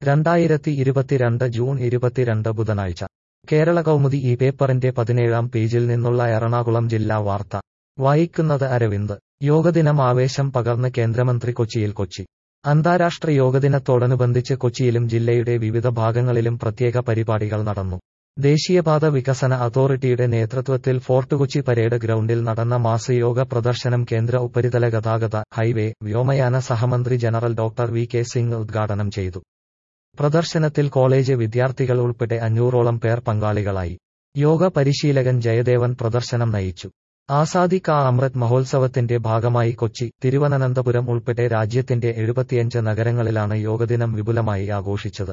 രണ്ടായിരത്തി ഇരുപത്തിരണ്ട് ജൂൺ ഇരുപത്തിരണ്ട് ബുധനാഴ്ച കേരള കൗമുദി ഈ പേപ്പറിന്റെ പതിനേഴാം പേജിൽ നിന്നുള്ള എറണാകുളം ജില്ലാ വാർത്ത വായിക്കുന്നത് അരവിന്ദ് യോഗദിനം ആവേശം പകർന്ന് കേന്ദ്രമന്ത്രി കൊച്ചിയിൽ കൊച്ചി അന്താരാഷ്ട്ര യോഗദിനത്തോടനുബന്ധിച്ച് കൊച്ചിയിലും ജില്ലയുടെ വിവിധ ഭാഗങ്ങളിലും പ്രത്യേക പരിപാടികൾ നടന്നു ദേശീയപാത വികസന അതോറിറ്റിയുടെ നേതൃത്വത്തിൽ ഫോർട്ട് കൊച്ചി പരേഡ് ഗ്രൗണ്ടിൽ നടന്ന മാസ് യോഗ പ്രദർശനം കേന്ദ്ര ഉപരിതല ഗതാഗത ഹൈവേ വ്യോമയാന സഹമന്ത്രി general doctor V K Singh ഉദ്ഘാടനം ചെയ്തു പ്രദർശനത്തിൽ കോളേജ് വിദ്യാർത്ഥികൾ ഉൾപ്പെടെ അഞ്ഞൂറോളം പേർ പങ്കാളികളായി യോഗ പരിശീലകൻ ജയദേവൻ പ്രദർശനം നയിച്ചു ആസാദി കാ അമൃത് മഹോത്സവത്തിന്റെ ഭാഗമായി കൊച്ചി തിരുവനന്തപുരം ഉൾപ്പെടെ രാജ്യത്തിന്റെ എഴുപത്തിയഞ്ച് നഗരങ്ങളിലാണ് യോഗദിനം വിപുലമായി ആഘോഷിച്ചത്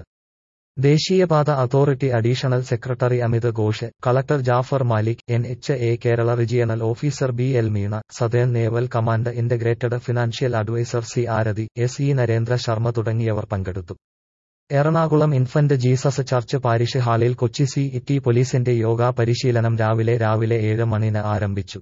ദേശീയപാത authority additional secretary Amit Ghosh collector Jafar Malik N H A Kerala regional officer B L Meena southern naval command integrated financial adviser C Arathi S E Narendra Sharma തുടങ്ങിയവർ പങ്കെടുത്തു Ernakulam infant Jesus church parish ഹാളിൽ കൊച്ചി സി ഇറ്റി പോലീസിന്റെ യോഗ പരിശീലനം രാവിലെ രാവിലെ ഏഴ് മണിന് ആരംഭിച്ചു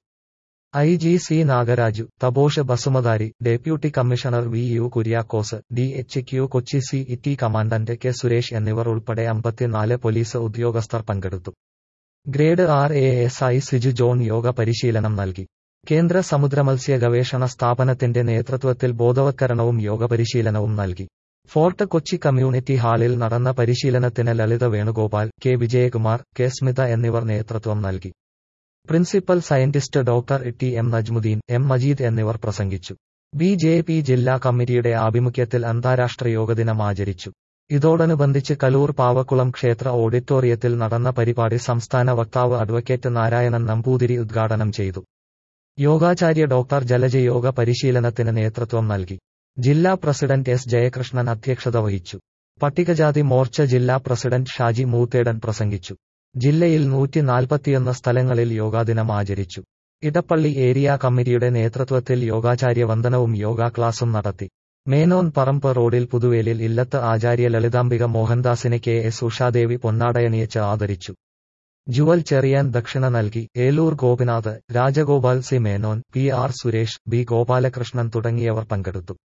I G C Nagaraju Taposh Basumatary deputy commissioner V U Kuriakose D H Q Kochi city commandant K Suresh എന്നിവർ ഉൾപ്പെടെ അമ്പത്തിനാല് പോലീസ് ഉദ്യോഗസ്ഥർ പങ്കെടുത്തു grade R A S I Siju John yoga പരിശീലനം നൽകി കേന്ദ്ര സമുദ്രമത്സ്യ ഗവേഷണ സ്ഥാപനത്തിന്റെ നേതൃത്വത്തിൽ ബോധവത്കരണവും യോഗ പരിശീലനവും നൽകി ഫോർട്ട് കൊച്ചി കമ്മ്യൂണിറ്റി ഹാളിൽ നടന്ന പരിശീലനത്തിന് ലളിത വേണുഗോപാൽ കെ വിജയകുമാർ കെ സ്മിത എന്നിവർ നേതൃത്വം നൽകി principal scientist doctor T M Najmuddin M Majeed എന്നിവർ പ്രസംഗിച്ചു ബി ജെ പി ജില്ലാ കമ്മിറ്റിയുടെ ആഭിമുഖ്യത്തിൽ അന്താരാഷ്ട്ര യോഗദിനം ആചരിച്ചു ഇതോടനുബന്ധിച്ച് കലൂർ പാവക്കുളം ക്ഷേത്ര ഓഡിറ്റോറിയത്തിൽ നടന്ന പരിപാടി സംസ്ഥാന വക്താവ് അഡ്വക്കേറ്റ് നാരായണൻ നമ്പൂതിരി ഉദ്ഘാടനം ചെയ്തു യോഗാചാര്യ ഡോക്ടർ ജലജ യോഗ പരിശീലനത്തിന് നേതൃത്വം നൽകി ജില്ലാ പ്രസിഡന്റ് എസ് ജയകൃഷ്ണൻ അധ്യക്ഷത വഹിച്ചു പട്ടികജാതി മോർച്ച ജില്ലാ പ്രസിഡന്റ് ഷാജി മൂത്തേടൻ പ്രസംഗിച്ചു ജില്ലയിൽ നൂറ്റി നാൽപ്പത്തിയൊന്ന് സ്ഥലങ്ങളിൽ യോഗാദിനം ആചരിച്ചു ഇടപ്പള്ളി ഏരിയ കമ്മിറ്റിയുടെ നേതൃത്വത്തിൽ യോഗാചാര്യ വന്ദനവും യോഗ ക്ലാസും നടത്തി മേനോൻ പറമ്പ് റോഡിൽ പുതുവേലിൽ ഇല്ലത്ത് ആചാര്യ ലളിതാംബിക മോഹൻദാസിനെ കെ എസ് ഉഷാദേവി പൊന്നാടയണിയച്ച് ആദരിച്ചു ജുവൽ ചെറിയാൻ ദക്ഷിണ നൽകി Eloor Gopinath Rajagopal C Menon P R Suresh B Gopalakrishnan തുടങ്ങിയവർ പങ്കെടുത്തു